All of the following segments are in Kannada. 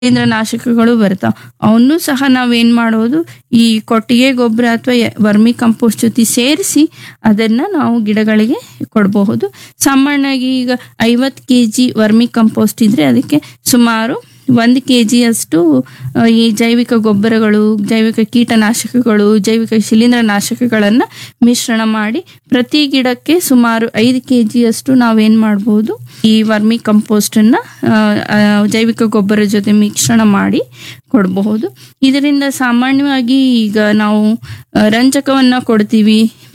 ನಾಶಕಗಳು ಬರ್ತಾವ ಅವನ್ನೂ ಸಹ ನಾವೇನ್ ಮಾಡೋದು ಈ ಕೊಟ್ಟಿಗೆ ಗೊಬ್ಬರ ಅಥವಾ ವರ್ಮಿ ಕಂಪೋಸ್ಟ್ ಜೊತೆ ಸೇರಿಸಿ ಅದನ್ನ ನಾವು ಗಿಡಗಳಿಗೆ ಕೊಡಬಹುದು ಸಾಮಾನ್ಯವಾಗಿ ಈಗ ಐವತ್ತು ಕೆ ಜಿ ವರ್ಮಿ ಕಂಪೋಸ್ಟ್ ಇದ್ರೆ ಅದಕ್ಕೆ ಸುಮಾರು ಒಂದು ಕೆ ಜಿಯಷ್ಟು ಈ ಜೈವಿಕ ಗೊಬ್ಬರಗಳು ಜೈವಿಕ ಕೀಟನಾಶಕಗಳು ಜೈವಿಕ ಶಿಲೀಂಧ್ರನಾಶಕಗಳನ್ನು ಮಿಶ್ರಣ ಮಾಡಿ ಪ್ರತಿ ಗಿಡಕ್ಕೆ ಸುಮಾರು ಐದು ಕೆ ಜಿಯಷ್ಟು ನಾವೇನು ಮಾಡ್ಬೋದು ಈ ವರ್ಮಿ ಕಂಪೋಸ್ಟನ್ನು ಜೈವಿಕ ಗೊಬ್ಬರ ಜೊತೆ ಮಿಶ್ರಣ ಮಾಡಿ ಕೊಡಬಹುದು ಇದರಿಂದ ಸಾಮಾನ್ಯವಾಗಿ ಈಗ ನಾವು ಆ, ರಂಜಕವನ್ನ ಕೊಡ್ತೀವಿ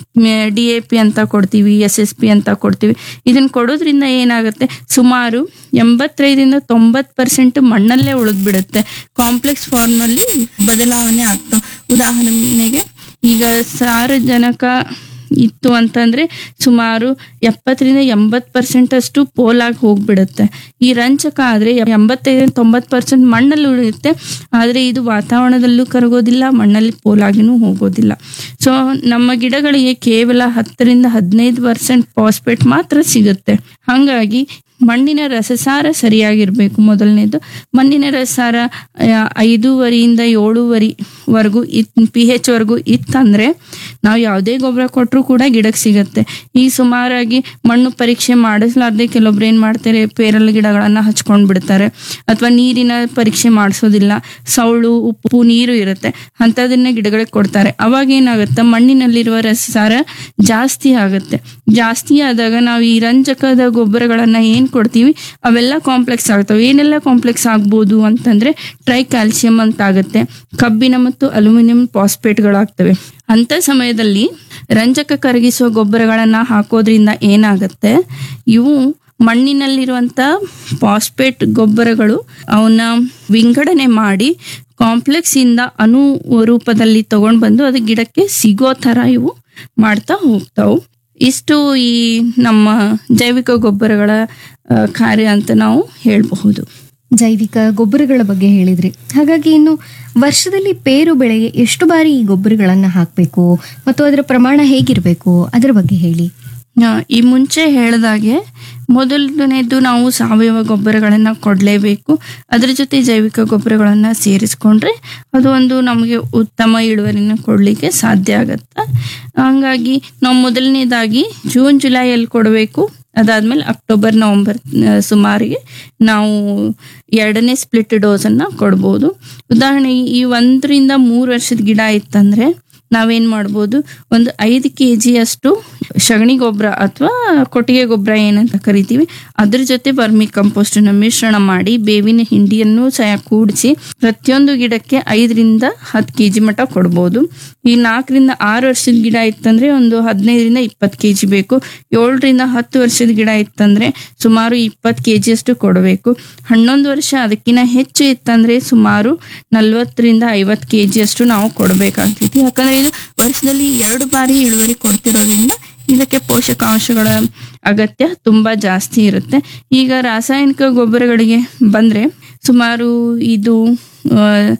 ಡಿ ಎ ಪಿ ಅಂತ ಕೊಡ್ತೀವಿ ಎಸ್ ಎಸ್ ಪಿ ಅಂತ ಕೊಡ್ತೀವಿ ಇದನ್ನ ಕೊಡೋದ್ರಿಂದ ಏನಾಗುತ್ತೆ ಸುಮಾರು ಎಂಬತ್ತೈದರಿಂದ ತೊಂಬತ್ತು ಪರ್ಸೆಂಟ್ ಮಣ್ಣಲ್ಲೇ ಉಳಿದ್ಬಿಡುತ್ತೆ ಕಾಂಪ್ಲೆಕ್ಸ್ ಫಾರ್ಮ್ನಲ್ಲಿ ಬದಲಾವಣೆ ಆಗ್ತಾವ ಉದಾಹರಣೆಗೆ ಈಗ ಸಾರಜನಕ ಇತ್ತು ಅಂತಂದ್ರೆ ಸುಮಾರು ಎಪ್ಪತ್ತರಿಂದ ಎಂಬತ್ತು ಪರ್ಸೆಂಟ್ ಅಷ್ಟು ಪೋಲಾಗಿ ಹೋಗ್ಬಿಡುತ್ತೆ ಈ ರಂಜಕ ಆದ್ರೆ ಎಂಬತ್ತೈದರಿಂದ ತೊಂಬತ್ತು ಪರ್ಸೆಂಟ್ ಮಣ್ಣಲ್ಲಿ ಉಳಿಯುತ್ತೆ ಆದ್ರೆ ಇದು ವಾತಾವರಣದಲ್ಲೂ ಕರಗೋದಿಲ್ಲ ಮಣ್ಣಲ್ಲಿ ಪೋಲಾಗಿನೂ ಹೋಗೋದಿಲ್ಲ ಸೊ ನಮ್ಮ ಗಿಡಗಳಿಗೆ ಕೇವಲ ಹತ್ತರಿಂದ ಹದಿನೈದು ಪರ್ಸೆಂಟ್ ಪಾಸ್ಪೇಟ್ ಮಾತ್ರ ಸಿಗುತ್ತೆ ಹಾಗಾಗಿ ಮಣ್ಣಿನ ರಸಸಾರ ಸರಿಯಾಗಿರ್ಬೇಕು ಮೊದಲನೇದು ಮಣ್ಣಿನ ರಸಸಾರ ಆ, ಐದೂವರಿಯಿಂದ ಏಳೂವರಿ ವರೆಗೂ ಇತ್ ಪಿ ಹೆಚ್ ವರೆಗೂ ಇತ್ತಂದ್ರೆ ನಾವು ಯಾವುದೇ ಗೊಬ್ಬರ ಕೊಟ್ಟರು ಕೂಡ ಗಿಡಕ್ಕೆ ಸಿಗತ್ತೆ ಈ ಸುಮಾರಾಗಿ ಮಣ್ಣು ಪರೀಕ್ಷೆ ಮಾಡಿಸ್ಲಾರ್ದೆ ಕೆಲವೊಬ್ರು ಏನ್ ಮಾಡ್ತಾರೆ ಪೇರಲ ಗಿಡಗಳನ್ನ ಹಚ್ಕೊಂಡ್ ಬಿಡ್ತಾರೆ ಅಥವಾ ನೀರಿನ ಪರೀಕ್ಷೆ ಮಾಡಿಸೋದಿಲ್ಲ ಸೌಳು ಉಪ್ಪು ನೀರು ಇರುತ್ತೆ ಅಂಥದನ್ನ ಗಿಡಗಳಿಗೆ ಕೊಡ್ತಾರೆ ಅವಾಗ ಏನಾಗುತ್ತೆ ಮಣ್ಣಿನಲ್ಲಿರುವ ರಸಸಾರ ಜಾಸ್ತಿ ಆಗುತ್ತೆ ಜಾಸ್ತಿ ಆದಾಗ ನಾವು ಈ ರಂಜಕದ ಗೊಬ್ಬರಗಳನ್ನ ಏನ್ ಕೊಡ್ತೀವಿ ಅವೆಲ್ಲ ಕಾಂಪ್ಲೆಕ್ಸ್ ಆಗ್ತವೆ ಏನೆಲ್ಲ ಕಾಂಪ್ಲೆಕ್ಸ್ ಆಗ್ಬೋದು ಅಂತಂದ್ರೆ ಟ್ರೈ ಕ್ಯಾಲ್ಸಿಯಂ ಅಂತ ಆಗುತ್ತೆ ಕಬ್ಬಿಣ ಮತ್ತು ಅಲ್ಯೂಮಿನಿಯಂ ಫಾಸ್ಫೇಟ್ಗಳಾಗ್ತವೆ ಅಂತ ಸಮಯದಲ್ಲಿ ರಂಜಕ ಕರಗಿಸುವ ಗೊಬ್ಬರಗಳನ್ನ ಹಾಕೋದ್ರಿಂದ ಏನಾಗುತ್ತೆ ಇವು ಮಣ್ಣಿನಲ್ಲಿರುವಂತ ಫಾಸ್ಫೇಟ್ ಗೊಬ್ಬರಗಳು ಅವನ್ನ ವಿಂಗಡಣೆ ಮಾಡಿ ಕಾಂಪ್ಲೆಕ್ಸ್ ಇಂದ ಅಣು ರೂಪದಲ್ಲಿ ತಗೊಂಡ್ ಬಂದು ಅದು ಗಿಡಕ್ಕೆ ಸಿಗೋ ತರ ಇವು ಮಾಡ್ತಾ ಹೋಗ್ತಾವು ಇಷ್ಟು ಈ ನಮ್ಮ ಜೈವಿಕ ಗೊಬ್ಬರಗಳ ಆ, ಕಾರ್ಯ ಅಂತ ನಾವು ಹೇಳಬಹುದು ಜೈವಿಕ ಗೊಬ್ಬರಗಳ ಬಗ್ಗೆ ಹೇಳಿದ್ರಿ ಹಾಗಾಗಿ ಇನ್ನು ವರ್ಷದಲ್ಲಿ ಪೇರು ಬೆಳೆಗೆ ಎಷ್ಟು ಬಾರಿ ಈ ಗೊಬ್ಬರಗಳನ್ನ ಹಾಕಬೇಕು ಮತ್ತು ಅದರ ಪ್ರಮಾಣ ಹೇಗಿರಬೇಕು ಅದರ ಬಗ್ಗೆ ಹೇಳಿ ಆ, ಈ ಮುಂಚೆ ಹೇಳ್ದಾಗೆ ಮೊದಲನೇದು ನಾವು ಸಾವಯವ ಗೊಬ್ಬರಗಳನ್ನ ಕೊಡಲೇಬೇಕು ಅದ್ರ ಜೊತೆ ಜೈವಿಕ ಗೊಬ್ಬರಗಳನ್ನ ಸೇರಿಸ್ಕೊಂಡ್ರೆ ಅದು ಒಂದು ನಮಗೆ ಉತ್ತಮ ಇಳುವರಿನ ಕೊಡಲಿಕ್ಕೆ ಸಾಧ್ಯ ಆಗತ್ತೆ ಹಂಗಾಗಿ ನಾವು ಮೊದಲನೇದಾಗಿ ಜೂನ್ ಜುಲೈಯಲ್ಲಿ ಕೊಡಬೇಕು ಅದಾದ್ಮೇಲೆ ಅಕ್ಟೋಬರ್ ನವೆಂಬರ್ ಆ, ಸುಮಾರಿಗೆ ನಾವು ಎರಡನೇ ಸ್ಪ್ಲಿಟ್ ಡೋಸನ್ನು ಕೊಡ್ಬೋದು ಉದಾಹರಣೆಗೆ ಈ ಒಂದರಿಂದ ಮೂರು ವರ್ಷದ ಗಿಡ ಇತ್ತಂದ್ರೆ ನಾವೇನ್ ಮಾಡ್ಬೋದು ಒಂದು ಐದು ಕೆ ಅಷ್ಟು ಸಗಣಿ ಗೊಬ್ಬರ ಅಥವಾ ಕೊಟ್ಟಿಗೆ ಗೊಬ್ಬರ ಏನಂತ ಕರಿತೀವಿ ಅದ್ರ ಜೊತೆ ವರ್ಮಿ ಕಂಪೋಸ್ಟ್ ಮಿಶ್ರಣ ಮಾಡಿ ಬೇವಿನ ಹಿಂಡಿಯನ್ನು ಸಹ ಕೂಡಿಸಿ ಪ್ರತಿಯೊಂದು ಗಿಡಕ್ಕೆ ಐದರಿಂದ ಹತ್ತು ಕೆ ಜಿ ಮಟ್ಟ ಕೊಡ್ಬೋದು ಈ ನಾಲ್ಕರಿಂದ ಆರು ವರ್ಷದ ಗಿಡ ಇತ್ತಂದ್ರೆ ಒಂದು ಹದಿನೈದರಿಂದ ಇಪ್ಪತ್ತು ಕೆ ಜಿ ಬೇಕು ಏಳರಿಂದ ಹತ್ತು ವರ್ಷದ ಗಿಡ ಇತ್ತಂದ್ರೆ ಸುಮಾರು ಇಪ್ಪತ್ತು ಕೆ ಅಷ್ಟು ಕೊಡಬೇಕು ಹನ್ನೊಂದು ವರ್ಷ ಅದಕ್ಕಿಂತ ಹೆಚ್ಚು ಇತ್ತಂದ್ರೆ ಸುಮಾರು ನಲ್ವತ್ತರಿಂದ ಐವತ್ತು ಕೆ ಅಷ್ಟು ನಾವು ಕೊಡಬೇಕಾಗ್ತೈತಿ ಯಾಕಂದ್ರೆ ಇದು ವರ್ಷದಲ್ಲಿ ಎರಡು ಬಾರಿ ಇಳುವರಿ ಕೊಡ್ತಿರೋದ್ರಿಂದ ಇದಕ್ಕೆ ಪೋಷಕಾಂಶಗಳ ಅಗತ್ಯ ತುಂಬಾ ಜಾಸ್ತಿ ಇರುತ್ತೆ ಈಗ ರಾಸಾಯನಿಕ ಗೊಬ್ಬರಗಳಿಗೆ ಬಂದ್ರೆ ಸುಮಾರು ಇದು ಆ,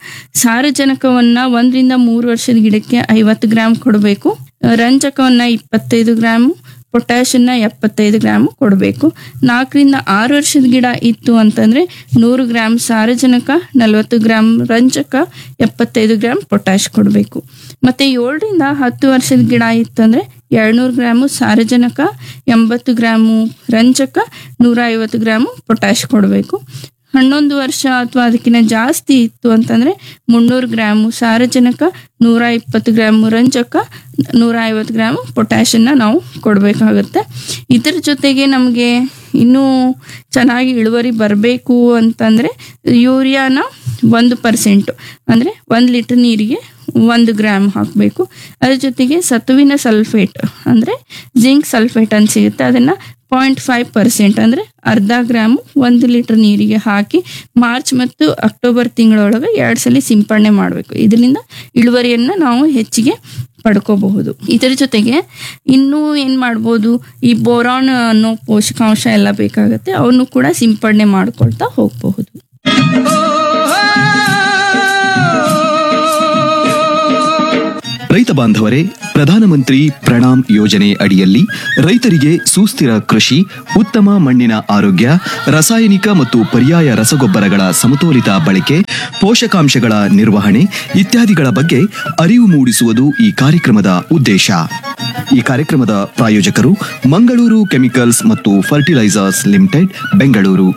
ಸಾರಜನಕವನ್ನ ಒಂದರಿಂದ ಮೂರು ವರ್ಷದ ಗಿಡಕ್ಕೆ ಐವತ್ತು ಗ್ರಾಮ್ ಕೊಡಬೇಕು ರಂಜಕವನ್ನ ಇಪ್ಪತ್ತೈದು ಗ್ರಾಮ್ ಪೊಟ್ಯಾಷನ್ನ ಎಪ್ಪತ್ತೈದು ಗ್ರಾಮ್ ಕೊಡಬೇಕು ನಾಲ್ಕರಿಂದ ಆರು ವರ್ಷದ ಗಿಡ ಇತ್ತು ಅಂತಂದ್ರೆ ನೂರು ಗ್ರಾಮ್ ಸಾರಜನಕ ನಲವತ್ತು ಗ್ರಾಮ್ ರಂಜಕ ಎಪ್ಪತ್ತೈದು ಗ್ರಾಮ್ ಪೊಟ್ಯಾಷ್ ಕೊಡಬೇಕು ಮತ್ತೆ ಏಳರಿಂದ ಹತ್ತು ವರ್ಷದ ಗಿಡ ಇತ್ತಂದ್ರೆ ಎರಡ್ನೂರು ಗ್ರಾಮು ಸಾರಜನಕ ಎಂಬತ್ತು ಗ್ರಾಮು ರಂಜಕ ನೂರ ಐವತ್ತು ಗ್ರಾಮು ಪೊಟ್ಯಾಷ್ ಕೊಡಬೇಕು ಹನ್ನೊಂದು ವರ್ಷ ಅಥವಾ ಅದಕ್ಕಿಂತ ಜಾಸ್ತಿ ಇತ್ತು ಅಂತಂದ್ರೆ ಮುನ್ನೂರು ಗ್ರಾಮು ಸಾರಜನಕ ನೂರ ಇಪ್ಪತ್ತು ಗ್ರಾಮ್ ರಂಜಕ ನೂರ ಐವತ್ತು ಗ್ರಾಮ್ ಪೊಟ್ಯಾಷನ್ನ ನಾವು ಕೊಡಬೇಕಾಗುತ್ತೆ ಇದರ ಜೊತೆಗೆ ನಮಗೆ ಇನ್ನೂ ಚೆನ್ನಾಗಿ ಇಳುವರಿ ಬರಬೇಕು ಅಂತಂದ್ರೆ ಯೂರಿಯಾನ ಒಂದು ಪರ್ಸೆಂಟು ಅಂದರೆ ಒಂದು ಲೀಟರ್ ನೀರಿಗೆ ಒಂದು ಗ್ರಾಮ್ ಹಾಕಬೇಕು ಅದ್ರ ಜೊತೆಗೆ ಸತುವಿನ ಸಲ್ಫೇಟ್ ಅಂದರೆ ಜಿಂಕ್ ಸಲ್ಫೇಟ್ ಅಂತ ಸಿಗುತ್ತೆ ಅದನ್ನು ಪಾಯಿಂಟ್ ಫೈವ್ ಪರ್ಸೆಂಟ್ ಅಂದರೆ ಅರ್ಧ ಗ್ರಾಮು ಒಂದು ಲೀಟರ್ ನೀರಿಗೆ ಹಾಕಿ ಮಾರ್ಚ್ ಮತ್ತು ಅಕ್ಟೋಬರ್ ತಿಂಗಳೊಳಗೆ ಎರಡು ಸಲ ಸಿಂಪಡಣೆ ಮಾಡಬೇಕು ಇದರಿಂದ ಇಳುವರಿಯನ್ನು ನಾವು ಹೆಚ್ಚಿಗೆ ಪಡ್ಕೋಬಹುದು ಇದರ ಜೊತೆಗೆ ಇನ್ನೂ ಏನು ಮಾಡ್ಬೋದು ಈ ಬೋರಾನ್ ಅನ್ನೋ ಪೋಷಕಾಂಶ ಎಲ್ಲ ಬೇಕಾಗುತ್ತೆ ಅವನ್ನು ಕೂಡ ಸಿಂಪಡಣೆ ಮಾಡ್ಕೊಳ್ತಾ ಹೋಗಬಹುದು ರೈತ ಬಾಂಧವರೇ ಪ್ರಧಾನಮಂತ್ರಿ ಪ್ರಣಾಮ್ ಯೋಜನೆ ಅಡಿಯಲ್ಲಿ ರೈತರಿಗೆ ಸುಸ್ಥಿರ ಕೃಷಿ ಉತ್ತಮ ಮಣ್ಣಿನ ಆರೋಗ್ಯ ರಾಸಾಯನಿಕ ಮತ್ತು ಪರ್ಯಾಯ ರಸಗೊಬ್ಬರಗಳ ಸಮತೋಲಿತ ಬಳಕೆ ಪೋಷಕಾಂಶಗಳ ನಿರ್ವಹಣೆ ಇತ್ಯಾದಿಗಳ ಬಗ್ಗೆ ಅರಿವು ಮೂಡಿಸುವುದು ಈ ಕಾರ್ಯಕ್ರಮದ ಉದ್ದೇಶ ಈ ಕಾರ್ಯಕ್ರಮದ ಪ್ರಾಯೋಜಕರು ಮಂಗಳೂರು ಕೆಮಿಕಲ್ಸ್ ಮತ್ತು ಫರ್ಟಿಲೈಸರ್ಸ್ ಲಿಮಿಟೆಡ್ ಬೆಂಗಳೂರು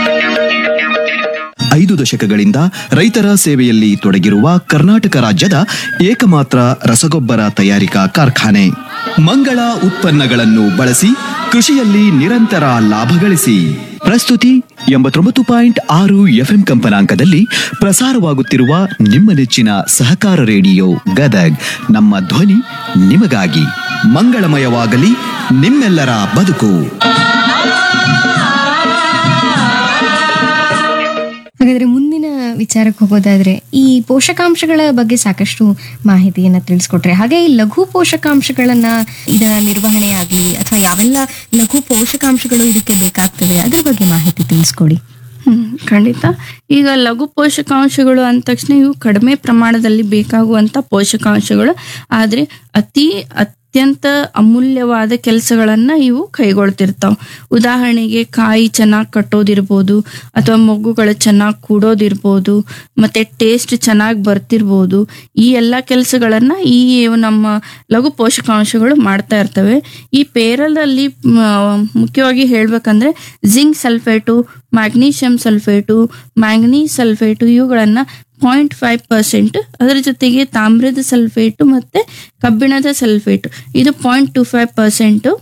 ಐದು ದಶಕಗಳಿಂದ ರೈತರ ಸೇವೆಯಲ್ಲಿ ತೊಡಗಿರುವ ಕರ್ನಾಟಕ ರಾಜ್ಯದ ಏಕಮಾತ್ರ ರಸಗೊಬ್ಬರ ತಯಾರಿಕಾ ಕಾರ್ಖಾನೆ ಮಂಗಳ ಉತ್ಪನ್ನಗಳನ್ನು ಬಳಸಿ ಕೃಷಿಯಲ್ಲಿ ನಿರಂತರ ಲಾಭ ಗಳಿಸಿ ಪ್ರಸ್ತುತಿ ಎಂಬತ್ತೊಂಬತ್ತು ಪಾಯಿಂಟ್ ಆರು ಎಫ್ಎಂ ಕಂಪನಾಂಕದಲ್ಲಿ ಪ್ರಸಾರವಾಗುತ್ತಿರುವ ನಿಮ್ಮ ನೆಚ್ಚಿನ ಸಹಕಾರ ರೇಡಿಯೋ ಗದಗ್ ನಮ್ಮ ಧ್ವನಿ ನಿಮಗಾಗಿ ಮಂಗಳಮಯವಾಗಲಿ ನಿಮ್ಮೆಲ್ಲರ ಬದುಕು ಹಾಗಾದ್ರೆ ಮುಂದಿನ ವಿಚಾರಕ್ಕೆ ಹೋಗೋದಾದ್ರೆ ಈ ಪೋಷಕಾಂಶಗಳ ಬಗ್ಗೆ ಸಾಕಷ್ಟು ಮಾಹಿತಿಯನ್ನ ತಿಳಿಸ್ಕೊಟ್ರೆ ಹಾಗೆ ಈ ಲಘು ಪೋಷಕಾಂಶಗಳನ್ನ ಇದರ ನಿರ್ವಹಣೆ ಆಗ್ಲಿ ಅಥವಾ ಯಾವೆಲ್ಲ ಲಘು ಪೋಷಕಾಂಶಗಳು ಇದಕ್ಕೆ ಬೇಕಾಗ್ತವೆ ಅದ್ರ ಬಗ್ಗೆ ಮಾಹಿತಿ ತಿಳಿಸ್ಕೊಡಿ ಹ್ಮ್ ಖಂಡಿತ ಈಗ ಲಘು ಪೋಷಕಾಂಶಗಳು ಅಂದ ತಕ್ಷಣ ಇವು ಕಡಿಮೆ ಪ್ರಮಾಣದಲ್ಲಿ ಬೇಕಾಗುವಂತ ಪೋಷಕಾಂಶಗಳು ಆದ್ರೆ ಅತಿ ಅತ್ಯಂತ ಅಮೂಲ್ಯವಾದ ಕೆಲಸಗಳನ್ನ ಇವು ಕೈಗೊಳ್ತಿರ್ತಾವ ಉದಾಹರಣೆಗೆ ಕಾಯಿ ಚೆನ್ನಾಗಿ ಕಟ್ಟೋದಿರ್ಬೋದು ಅಥವಾ ಮಗುಗಳು ಚೆನ್ನಾಗಿ ಕೂಡೋದಿರ್ಬೋದು ಮತ್ತೆ ಟೇಸ್ಟ್ ಚೆನ್ನಾಗಿ ಬರ್ತಿರ್ಬೋದು ಈ ಎಲ್ಲ ಕೆಲಸಗಳನ್ನ ಈ ನಮ್ಮ ಲಘು ಪೋಷಕಾಂಶಗಳು ಮಾಡ್ತಾ ಇರ್ತವೆ ಈ ಪೇರಲಲ್ಲಿ ಮ, ಮುಖ್ಯವಾಗಿ ಹೇಳ್ಬೇಕಂದ್ರೆ zinc sulphate magnesium sulphate manganese sulphate ಇವುಗಳನ್ನ ಪಾಯಿಂಟ್ ಫೈವ್ ಪರ್ಸೆಂಟ್ ಅದರ ಜೊತೆಗೆ ತಾಮ್ರದ ಸಲ್ಫೇಟು ಮತ್ತೆ ಕಬ್ಬಿಣದ ಸಲ್ಫೇಟು ಇದು ಪಾಯಿಂಟ್ ಟು ಫೈವ್ ಪರ್ಸೆಂಟು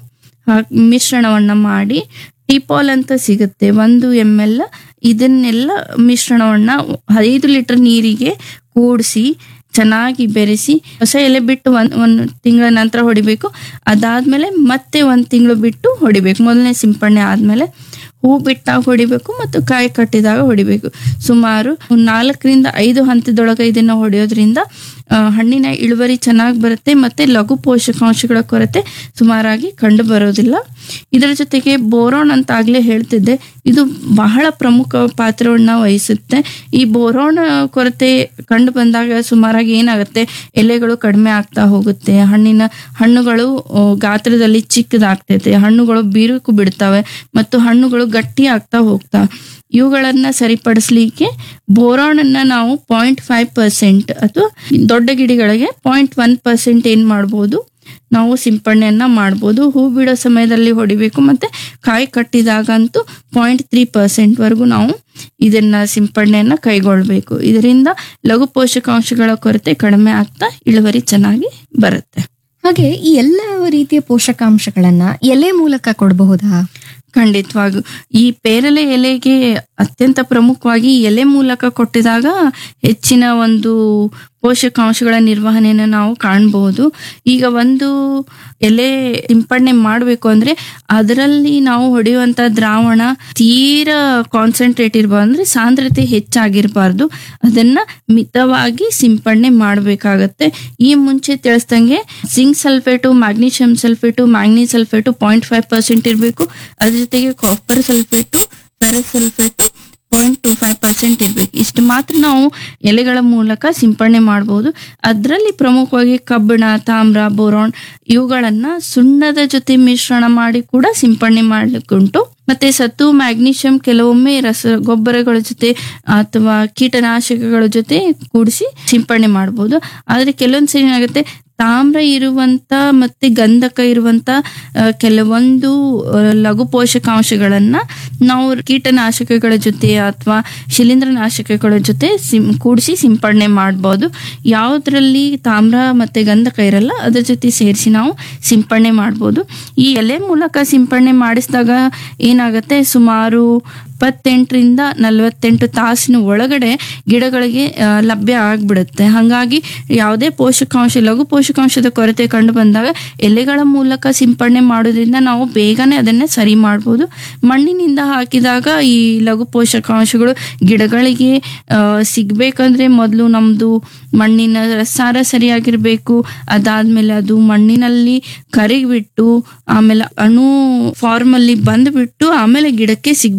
ಮಿಶ್ರಣವನ್ನ ಮಾಡಿ ಟಿಪಾಲ್ ಅಂತ ಸಿಗುತ್ತೆ ಒಂದು ಎಮ್ ಎಲ್ ಇದನ್ನೆಲ್ಲ ಮಿಶ್ರಣವನ್ನ ಐದು ಲೀಟರ್ ನೀರಿಗೆ ಕೂಡಿಸಿ ಚೆನ್ನಾಗಿ ಬೆರೆಸಿ ಹೊಸ ಎಲೆ ಬಿಟ್ಟು ಒಂದ್ ಒಂದು ತಿಂಗಳ ನಂತರ ಹೊಡಿಬೇಕು ಅದಾದ್ಮೇಲೆ ಮತ್ತೆ ಒಂದು ತಿಂಗಳು ಬಿಟ್ಟು ಹೊಡಿಬೇಕು ಮೊದಲನೇ ಸಿಂಪಡಣೆ ಆದ್ಮೇಲೆ ಹೂ ಬಿಟ್ಟಾಗ ಹೊಡಿಬೇಕು ಮತ್ತು ಕಾಯಿ ಕಟ್ಟಿದಾಗ ಹೊಡಿಬೇಕು ಸುಮಾರು ನಾಲ್ಕರಿಂದ ಐದು ಹಂತದೊಳಗೆ ಇದನ್ನ ಹೊಡೆಯೋದ್ರಿಂದ ಆ, ಹಣ್ಣಿನ ಇಳುವರಿ ಚೆನ್ನಾಗಿ ಬರುತ್ತೆ ಮತ್ತೆ ಲಘು ಪೋಷಕಾಂಶಗಳ ಕೊರತೆ ಸುಮಾರಾಗಿ ಕಂಡು ಬರೋದಿಲ್ಲ ಇದರ ಜೊತೆಗೆ ಬೋರಾನ್ ಅಂತ ಆಗ್ಲೇ ಹೇಳ್ತಿದ್ದೆ ಇದು ಬಹಳ ಪ್ರಮುಖ ಪಾತ್ರವನ್ನ ವಹಿಸುತ್ತೆ ಈ ಬೋರಾನ್ ಕೊರತೆ ಕಂಡು ಬಂದಾಗ ಸುಮಾರಾಗಿ ಏನಾಗುತ್ತೆ ಎಲೆಗಳು ಕಡಿಮೆ ಆಗ್ತಾ ಹೋಗುತ್ತೆ ಹಣ್ಣಿನ ಹಣ್ಣುಗಳು ಆ, ಗಾತ್ರದಲ್ಲಿ ಚಿಕ್ಕದಾಗ್ತೈತೆ ಹಣ್ಣುಗಳು ಬೀರುಕು ಬಿಡ್ತವೆ ಮತ್ತು ಹಣ್ಣುಗಳು ಗಟ್ಟಿ ಆಗ್ತಾ ಹೋಗ್ತಾ ಇವುಗಳನ್ನ ಸರಿಪಡಿಸ್ಲಿಕ್ಕೆ ಬೋರಾನ್ ಅನ್ನ ನಾವು ಪಾಯಿಂಟ್ ಫೈವ್ ಪರ್ಸೆಂಟ್ ಅಥವಾ ದೊಡ್ಡ ಗಿಡಗಳಿಗೆ ಪಾಯಿಂಟ್ ಒನ್ ಪರ್ಸೆಂಟ್ ಏನ್ ಮಾಡ್ಬೋದು ನಾವು ಸಿಂಪಡಣೆಯನ್ನ ಮಾಡ್ಬೋದು ಹೂ ಬಿಡೋ ಸಮಯದಲ್ಲಿ ಹೊಡಿಬೇಕು ಮತ್ತೆ ಕಾಯಿ ಕಟ್ಟಿದಾಗಂತೂ ಪಾಯಿಂಟ್ ತ್ರೀ ಪರ್ಸೆಂಟ್ ವರೆಗೂ ನಾವು ಇದನ್ನ ಸಿಂಪಡಣೆಯನ್ನ ಕೈಗೊಳ್ಬೇಕು ಇದರಿಂದ ಲಘು ಪೋಷಕಾಂಶಗಳ ಕೊರತೆ ಕಡಿಮೆ ಆಗ್ತಾ ಇಳುವರಿ ಚೆನ್ನಾಗಿ ಬರುತ್ತೆ ಹಾಗೆ ಈ ಎಲ್ಲ ರೀತಿಯ ಪೋಷಕಾಂಶಗಳನ್ನ ಎಲೆ ಮೂಲಕ ಕೊಡಬಹುದಾ ಖಂಡಿತವಾಗೂ ಈ ಪೇರಲೆ ಎಲೆಗೆ ಅತ್ಯಂತ ಪ್ರಮುಖವಾಗಿ ಎಲೆ ಮೂಲಕ ಕೊಟ್ಟಿದಾಗ ಹೆಚ್ಚಿನ ಒಂದು ಪೋಷಕಾಂಶಗಳ ನಿರ್ವಹಣೆಯನ್ನು ನಾವು ಕಾಣಬಹುದು ಈಗ ಒಂದು ಎಲೆ ಸಿಂಪಡಣೆ ಮಾಡಬೇಕು ಅಂದ್ರೆ ಅದರಲ್ಲಿ ನಾವು ಹೊಡೆಯುವಂತ ದ್ರಾವಣ ತೀರಾ ಕಾನ್ಸಂಟ್ರೇಟ್ ಇರಬಾರ್ದು ಅಂದ್ರೆ ಸಾಂದ್ರತೆ ಹೆಚ್ಚಾಗಿರಬಾರ್ದು ಅದನ್ನ ಮಿತವಾಗಿ ಸಿಂಪಡಣೆ ಮಾಡಬೇಕಾಗತ್ತೆ ಈ ಮುಂಚೆ ತಿಳಿಸ್ದಂಗೆ zinc sulphate magnesium sulphate manganese sulphate point five percent ಇರಬೇಕು ಅದ್ರ ಜೊತೆಗೆ copper sulphate ferrous sulphate point two five percent ಇರ್ಬೇಕು ಇಷ್ಟು ಮಾತ್ರ ನಾವು ಎಲೆಗಳ ಮೂಲಕ ಸಿಂಪಡಣೆ ಮಾಡಬಹುದು ಅದರಲ್ಲಿ ಪ್ರಮುಖವಾಗಿ ಕಬ್ಬಿಣ ತಾಮ್ರ ಬೋರಾನ್ ಇವುಗಳನ್ನ ಸುಣ್ಣದ ಜೊತೆ ಮಿಶ್ರಣ ಮಾಡಿ ಕೂಡ ಸಿಂಪಡಣೆ ಮಾಡ್ಲಿಕ್ಕುಂಟು ಮತ್ತೆ ಸತ್ತು ಮ್ಯಾಗ್ನೀಷಿಯಂ ಕೆಲವೊಮ್ಮೆ ರಸ ಗೊಬ್ಬರಗಳ ಜೊತೆ ಅಥವಾ ಕೀಟನಾಶಕಗಳ ಜೊತೆ ಕೂಡಿಸಿ ಸಿಂಪಡಣೆ ಮಾಡಬಹುದು ಆದ್ರೆ ಕೆಲವೊಂದ್ಸರಿ ಏನಾಗುತ್ತೆ ತಾಮ್ರ ಇರುವಂತ ಮತ್ತೆ ಗಂಧಕ ಇರುವಂತ ಆ, ಕೆಲವೊಂದು ಆ, ಲಘು ಪೋಷಕಾಂಶಗಳನ್ನ ನಾವು ಕೀಟನಾಶಕಗಳ ಜೊತೆ ಅಥವಾ ಶಿಲೀಂಧ್ರನಾಶಕಗಳ ಜೊತೆ ಸಿಂ ಕೂಡಿಸಿ ಸಿಂಪಡಣೆ ಮಾಡ್ಬೋದು ಯಾವುದ್ರಲ್ಲಿ ತಾಮ್ರ ಮತ್ತೆ ಗಂಧಕ ಇರಲ್ಲ ಅದ್ರ ಜೊತೆ ಸೇರಿಸಿ ನಾವು ಸಿಂಪಡಣೆ ಮಾಡ್ಬೋದು ಈ ಎಲೆ ಮೂಲಕ ಸಿಂಪಡಣೆ ಮಾಡಿಸಿದಾಗ ಏನಾಗುತ್ತೆ ಸುಮಾರು ಇಪ್ಪತ್ತೆಂಟರಿಂದ ನಲವತ್ತೆಂಟು ತಾಸಿನ ಒಳಗಡೆ ಗಿಡಗಳಿಗೆ ಆ, ಲಭ್ಯ ಆಗ್ಬಿಡುತ್ತೆ ಹಾಗಾಗಿ ಯಾವುದೇ ಪೋಷಕಾಂಶ ಲಘು ಪೋಷಕಾಂಶದ ಕೊರತೆ ಕಂಡು ಬಂದಾಗ ಎಲೆಗಳ ಮೂಲಕ ಸಿಂಪಡಣೆ ಮಾಡೋದ್ರಿಂದ ನಾವು ಬೇಗನೆ ಅದನ್ನ ಸರಿ ಮಾಡ್ಬೋದು ಮಣ್ಣಿನಿಂದ ಹಾಕಿದಾಗ ಈ ಲಘು ಪೋಷಕಾಂಶಗಳು ಗಿಡಗಳಿಗೆ ಆ, ಸಿಗ್ಬೇಕಂದ್ರೆ ಮೊದಲು ನಮ್ದು ಮಣ್ಣಿನ ರಸಾರ ಸರಿಯಾಗಿರ್ಬೇಕು ಅದಾದ್ಮೇಲೆ ಅದು ಮಣ್ಣಿನಲ್ಲಿ ಕರಿಗ್ಬಿಟ್ಟು ಆಮೇಲೆ ಅಣು ಫಾರ್ಮ್ ಅಲ್ಲಿ ಬಂದ್ಬಿಟ್ಟು ಆಮೇಲೆ ಗಿಡಕ್ಕೆ ಸಿಗ್ಬೇಕಾಗತ್ತೆ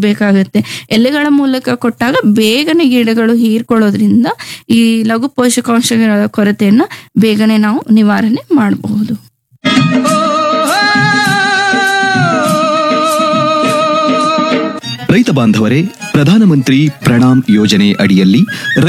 ಇರುತ್ತೆ ಎಲೆಗಳ ಮೂಲಕ ಕೊಟ್ಟಾಗ ಬೇಗನೆ ಗಿಡಗಳು ಹೀರ್ಕೊಳ್ಳೋದ್ರಿಂದ ಈ ಲಘು ಪೋಷಕಾಂಶಗಳ ಕೊರತೆಯನ್ನ ಬೇಗನೆ ನಾವು ನಿವಾರಣೆ ಮಾಡಬಹುದು ರೈತ ಬಾಂಧವರೇ ಪ್ರಧಾನಮಂತ್ರಿ ಪ್ರಣಾಮ್ ಯೋಜನೆ ಅಡಿಯಲ್ಲಿ